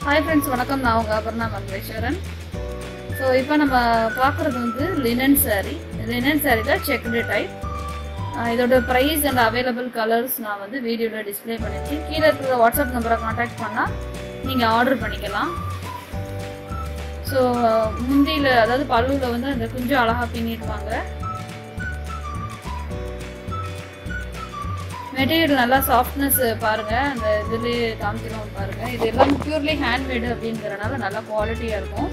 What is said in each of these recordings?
hi friends வணக்கம் நான் உங்கள் அபர்ணா மங்களேஸ்வரன் ஸோ இப்போ நம்ம பார்க்குறது வந்து லினன் saree லினன் சாரியில் செக்குடு டைப் இதோட ப்ரைஸ் அண்ட் அவைலபிள் கலர்ஸ் நான் வந்து வீடியோவில் டிஸ்ப்ளே பண்ணியிருக்கேன் கீழே இருக்கிற வாட்ஸ்அப் நம்பரை காண்டாக்ட் பண்ணால் நீங்கள் ஆர்டர் பண்ணிக்கலாம் ஸோ முந்தியில் அதாவது பல்லுவில் வந்து அந்த குஞ்சு அழகாக பின்னிருப்பாங்க மெட்டீரியல் நல்லா சாஃப்ட்னஸ் பாருங்க அந்த இதுலேயே காமிக்கிறோம் பாருங்க இது எல்லாம் பியூர்லி ஹேண்ட்மேடு அப்படிங்கிறனால நல்லா குவாலிட்டியா இருக்கும்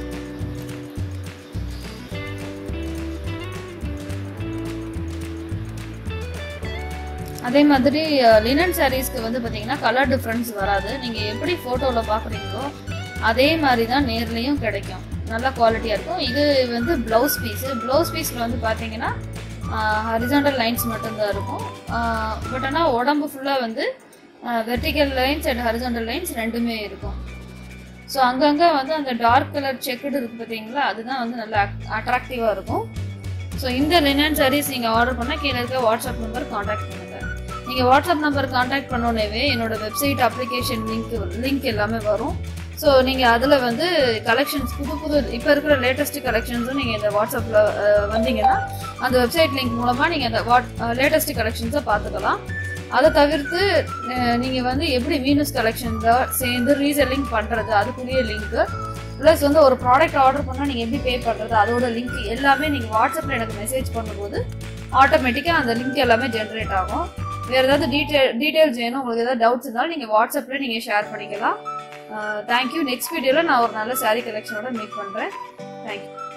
அதே மாதிரி லினன் சாரீஸ்க்கு வந்து பார்த்தீங்கன்னா கலர் டிஃப்ரென்ஸ் வராது நீங்கள் எப்படி ஃபோட்டோவில் பார்க்குறீங்களோ அதே மாதிரி தான் நேர்லேயும் கிடைக்கும் நல்ல குவாலிட்டியாக இருக்கும் இது வந்து ப்ளவுஸ் பீஸு ப்ளவுஸ் பீஸில் வந்து பார்த்தீங்கன்னா ஹரிசாண்டல் லைன்ஸ் மட்டும்தான் இருக்கும் பட் ஆனால் உடம்பு ஃபுல்லாக வந்து vertical lines and horizontal lines ரெண்டுமே இருக்கும் ஸோ அங்கங்கே வந்து அந்த டார்க் கலர் செக்குடு இருக்குது பார்த்தீங்களா அதுதான் வந்து நல்லா அட்ராக்டிவாக இருக்கும் ஸோ இந்த லினன் சாரீஸ் நீங்கள் ஆர்டர் பண்ணால் கீழே இருக்க வாட்ஸ்அப் நம்பர் காண்டாக்ட் பண்ணுங்கள் நீங்கள் வாட்ஸ்அப் நம்பர் காண்டாக்ட் பண்ணோடனே என்னோட வெப்சைட் அப்ளிகேஷன் லிங்க் லிங்க் எல்லாமே வரும் ஸோ நீங்கள் அதில் வந்து கலெக்ஷன்ஸ் புது புது இப்போ இருக்கிற லேட்டஸ்ட் கலெக்ஷன்ஸும் நீங்கள் இந்த வாட்ஸ்அப்பில் வந்தீங்கன்னா அந்த வெப்சைட் லிங்க் மூலமாக நீங்கள் அந்த வாட் லேட்டஸ்ட் கலெக்ஷன்ஸை பார்த்துக்கலாம் அதை தவிர்த்து நீங்கள் வந்து எப்படி வீனஸ் கலெக்ஷன்ஸை சேர்ந்து ரீசெல்லிங் பண்ணுறது அதுக்குரிய லிங்க்கு ப்ளஸ் வந்து ஒரு ப்ராடக்ட் ஆர்டர் பண்ணால் நீங்கள் எப்படி பே பண்ணுறது அதோட லிங்க் எல்லாமே நீங்கள் வாட்ஸ்அப்பில் எனக்கு மெசேஜ் பண்ணும்போது ஆட்டோமேட்டிக்காக அந்த லிங்க் எல்லாமே ஜென்ரேட் ஆகும் வேறு ஏதாவது டீட்டெயில் டீட்டெயில்ஸ் வேணும் உங்களுக்கு ஏதாவது டவுட்ஸ் இருந்தாலும் நீங்கள் வாட்ஸ்அப்பில் நீங்கள் ஷேர் பண்ணிக்கலாம் தேங்க்யூ நெக்ஸ்ட் வீடியோவில் நான் ஒரு நல்ல சாரீ கலெக்ஷனோட மீட் பண்ணுறேன் தேங்க்யூ